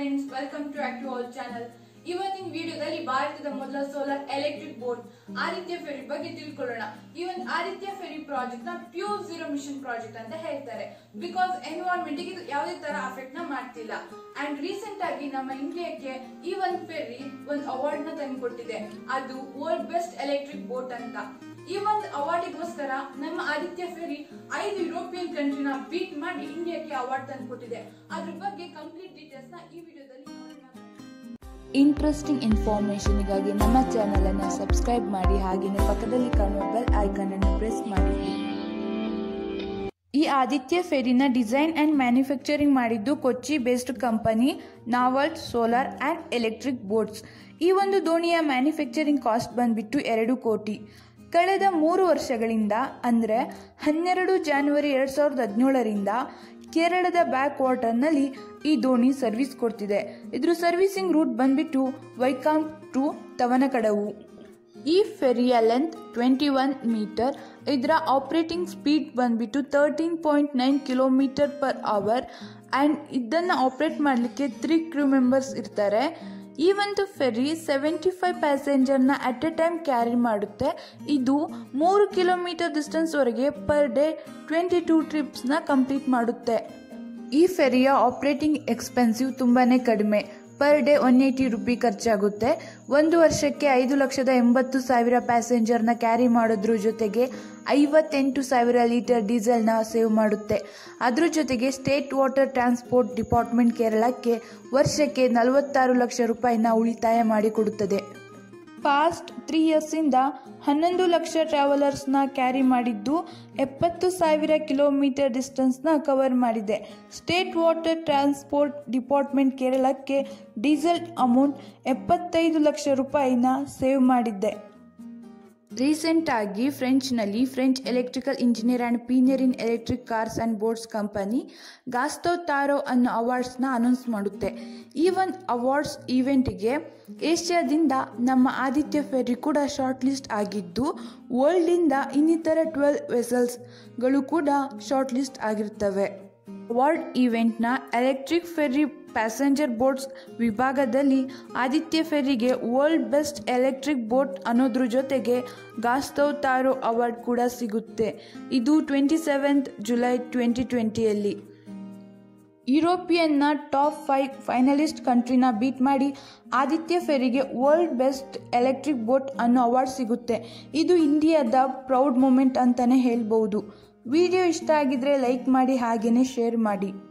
friends welcome to active all channel ಇವತ್ತಿನ ವಿಡಿಯೋದಲ್ಲಿ ಭಾರತದ ಮೊದಲ solar electric boat Aditya ferry ಬಗ್ಗೆ ತಿಳ್ಕೊಳ್ಳೋಣ ಈ ಒಂದು ಆದಿತ್ಯ ಫೆರಿ ಪ್ರಾಜೆಕ್ಟ್ ನ ಪ್ಯೂರ್ ಝೀರೋ ಮಿಷನ್ ಪ್ರಾಜೆಕ್ಟ್ ಅಂತ ಹೇಳ್ತಾರೆ ಬಿಕಾಸ್ ಎನ್ವೈರನ್ಮೆಂಟ್ ಇದು ಯಾವುದೇ ತರ ಅಫೆಕ್ಟ್ ನ ಮಾಡ್ತಿಲ್ಲ ಅಂಡ್ ರೀಸೆಂಟ್ ಆಗಿ ನಮ್ಮ ಇಂಡಿಯಾಕ್ಕೆ ಈ ಒಂದು ಫೆರಿ ಒಂದು ಅವಾರ್ಡ್ ನ ತಂದುಕೊಟ್ಟಿದೆ ಅದು ವರ್ಲ್ಡ್ ಬೆಸ್ಟ್ ಎಲೆಕ್ಟ್ರಿಕ್ ಬೋಟ್ ಅಂತ ಈ ಒಂದು ಅವಾರ್ಡಿಗೋಸ್ಕರ ನಮ್ಮ ಆದಿತ್ಯ ಫೆರಿ ಐದು ಯುರೋಪಿಯನ್ ಕಂಟ್ರಿನ ಬೀಟ್ ಮಾಡಿ ಇಂಡಿಯಾಕ್ಕೆ ಅವಾರ್ಡ್ ತಂದುಕೊಟ್ಟಿದೆ ಅದ್ರ ಬಗ್ಗೆ ಕಂಪ್ಲೀಟ್ ಡೀಟೇಲ್ಸ್ ನ ಈ ವಿಡಿಯೋದಲ್ಲಿ ನೋಡೋಣ ಇಂಟ್ರೆಸ್ಟಿಂಗ್ ಇನ್ಫಾರ್ಮೇಷನ್ಗಾಗಿ ನಮ್ಮ ಚಾನಲನ್ನು ಸಬ್ಸ್ಕ್ರೈಬ್ ಮಾಡಿ ಹಾಗೆಯೇ ಪಕ್ಕದಲ್ಲಿ ಕಾಣುವ ಬೆಲ್ ಐಕಾನ್ ಅನ್ನು ಪ್ರೆಸ್ ಮಾಡಿ ಈ ಆದಿತ್ಯ ಫೆರಿನ ಡಿಸೈನ್ ಆ್ಯಂಡ್ ಮ್ಯಾನುಫ್ಯಾಕ್ಚರಿಂಗ್ ಮಾಡಿದ್ದು Kochi based company Navalt solar and electric boats ಈ ಒಂದು ದೋಣಿಯ ಮ್ಯಾನುಫ್ಯಾಕ್ಚರಿಂಗ್ ಕಾಸ್ಟ್ ಬಂದ್ಬಿಟ್ಟು ಎರಡು ಕೋಟಿ ಕಳೆದ ಮೂರು ವರ್ಷಗಳಿಂದ ಅಂದರೆ ಹನ್ನೆರಡು ಜಾನ್ವರಿ ಎರಡು ಸಾವಿರದ ಹದಿನೇಳರಿಂದ ಕೇರಳದ ಬ್ಯಾಕ್ ವಾಟರ್ನಲ್ಲಿ ಈ ದೋಣಿ ಸರ್ವಿಸ್ ಕೊಡ್ತಿದೆ ಇದ್ರ ಸರ್ವಿಸಿಂಗ್ ರೂಟ್ ಬಂದ್ಬಿಟ್ಟು ವೈಕಾಂ ಟು ತವನಕಡವು ಈ ಫೆರಿಯ ಲೆಂತ್ ಟ್ವೆಂಟಿ ಒನ್ ಮೀಟರ್ ಇದರ ಆಪರೇಟಿಂಗ್ ಸ್ಪೀಡ್ ಬಂದ್ಬಿಟ್ಟು thirteen point nine kilometre per hour and ಇದನ್ನು ಆಪ್ರೇಟ್ ಮಾಡಲಿಕ್ಕೆ ತ್ರೀ ಕ್ರೂ ಮೆಂಬರ್ಸ್ ಇರ್ತಾರೆ ಈ ಒಂದು ಫೆರಿ ಸೆವೆಂಟಿ ಫೈವ್ ಪ್ಯಾಸೆಂಜರ್ನ ಅಟ್ ಎ ಟೈಮ್ ಕ್ಯಾರಿ ಮಾಡುತ್ತೆ ಇದು ಮೂರು ಕಿಲೋಮೀಟರ್ ಡಿಸ್ಟೆನ್ಸ್ವರೆಗೆ ಪರ್ ಡೇ ಟ್ವೆಂಟಿ ಟೂ ಟ್ರಿಪ್ಸ್ನ ಕಂಪ್ಲೀಟ್ ಮಾಡುತ್ತೆ ಈ ಫೆರಿಯ ಆಪರೇಟಿಂಗ್ ಎಕ್ಸ್ಪೆನ್ಸಿವ್ ತುಂಬಾ ಕಡಿಮೆ per day one eighty rupee ಖರ್ಚಾಗುತ್ತೆ ಒಂದು ವರ್ಷಕ್ಕೆ ಐದು ಲಕ್ಷದ ಎಂಬತ್ತು ಸಾವಿರ ಪ್ಯಾಸೆಂಜರ್ನ ಕ್ಯಾರಿ ಮಾಡೋದ್ರ ಜೊತೆಗೆ ಐವತ್ತೆಂಟು ಸಾವಿರ ಲೀಟರ್ ಡೀಸೆಲ್ನ ಸೇವ್ ಮಾಡುತ್ತೆ ಅದ್ರ ಜೊತೆಗೆ ಸ್ಟೇಟ್ ವಾಟರ್ ಟ್ರಾನ್ಸ್ಪೋರ್ಟ್ ಡಿಪಾರ್ಟ್ಮೆಂಟ್ ಕೇರಳಕ್ಕೆ ವರ್ಷಕ್ಕೆ ನಲವತ್ತಾರು ಲಕ್ಷ ರೂಪಾಯಿನ ಉಳಿತಾಯ ಮಾಡಿಕೊಡುತ್ತದೆ ಪಾಸ್ಟ್ ತ್ರೀ ಇಯರ್ಸಿಂದ ಹನ್ನೊಂದು ಲಕ್ಷ ಟ್ರಾವೆಲರ್ಸ್ನ ಕ್ಯಾರಿ ಮಾಡಿದ್ದು ಎಪ್ಪತ್ತು ಸಾವಿರ ಕಿಲೋಮೀಟರ್ ಡಿಸ್ಟೆನ್ಸ್ನ ಕವರ್ ಮಾಡಿದೆ ಸ್ಟೇಟ್ ವಾಟರ್ ಟ್ರಾನ್ಸ್ಪೋರ್ಟ್ ಡಿಪಾರ್ಟ್ಮೆಂಟ್ ಕೇರಳಕ್ಕೆ ಡೀಸೆಲ್ ಅಮೌಂಟ್ ಎಪ್ಪತ್ತೈದು ಲಕ್ಷ ರೂಪಾಯಿನ ಸೇವ್ ಮಾಡಿದ್ದೆ ರೀಸೆಂಟ್ ಆಗಿ ಫ್ರೆಂಚ್ನಲ್ಲಿ French electrical engineer and pioneer in electric cars and boats company Gustave Trouve ಅನ್ನೋ ಅವಾರ್ಡ್ಸ್ನ ಅನೌನ್ಸ್ ಮಾಡುತ್ತೆ ಈ ಒಂದು ಅವಾರ್ಡ್ಸ್ ಈವೆಂಟ್ಗೆ ಏಷ್ಯಾದಿಂದ ನಮ್ಮ ಆದಿತ್ಯ ಫೆರಿ ಕೂಡ ಶಾರ್ಟ್ ಲಿಸ್ಟ್ ಆಗಿದ್ದು ವರ್ಲ್ಡಿಂದ ಇನ್ನಿತರ ಟ್ವೆಲ್ ವೆಸಲ್ಸ್ಗಳು ಕೂಡ ಶಾರ್ಟ್ ಲಿಸ್ಟ್ ಆಗಿರ್ತವೆ ಅವಾರ್ಡ್ ಈವೆಂಟ್ನ ಎಲೆಕ್ಟ್ರಿಕ್ ಫೆರ್ರಿ ಪ್ಯಾಸೆಂಜರ್ ಬೋಟ್ಸ್ ವಿಭಾಗದಲ್ಲಿ ಆದಿತ್ಯ ಫೆರ್ರಿಗೆ ವರ್ಲ್ಡ್ ಬೆಸ್ಟ್ ಎಲೆಕ್ಟ್ರಿಕ್ ಬೋಟ್ ಅನ್ನೋದ್ರ ಜೊತೆಗೆ ಗಾಸ್ತವ್ ತಾರೋ ಅವಾರ್ಡ್ ಕೂಡ ಸಿಗುತ್ತೆ ಇದು ಟ್ವೆಂಟಿ ಸೆವೆಂತ್ ಜುಲೈ ಟ್ವೆಂಟಿ ಟ್ವೆಂಟಿಯಲ್ಲಿ ಯುರೋಪಿಯನ್ನ ಟಾಪ್ ಫೈವ್ ಫೈನಲಿಸ್ಟ್ ಕಂಟ್ರಿನ ಬೀಟ್ ಮಾಡಿ ಆದಿತ್ಯ ಫೆರಿಗೆ ವರ್ಲ್ಡ್ ಬೆಸ್ಟ್ ಎಲೆಕ್ಟ್ರಿಕ್ ಬೋಟ್ ಅನ್ನೋ ಅವಾರ್ಡ್ ಸಿಗುತ್ತೆ ಇದು ಇಂಡಿಯಾದ ಪ್ರೌಡ್ ಮೂಮೆಂಟ್ ಅಂತಲೇ ಹೇಳ್ಬೋದು ವಿಡಿಯೋ ಇಷ್ಟ ಆಗಿದ್ರೆ ಲೈಕ್ ಮಾಡಿ ಹಾಗೆಯೇ ಶೇರ್ ಮಾಡಿ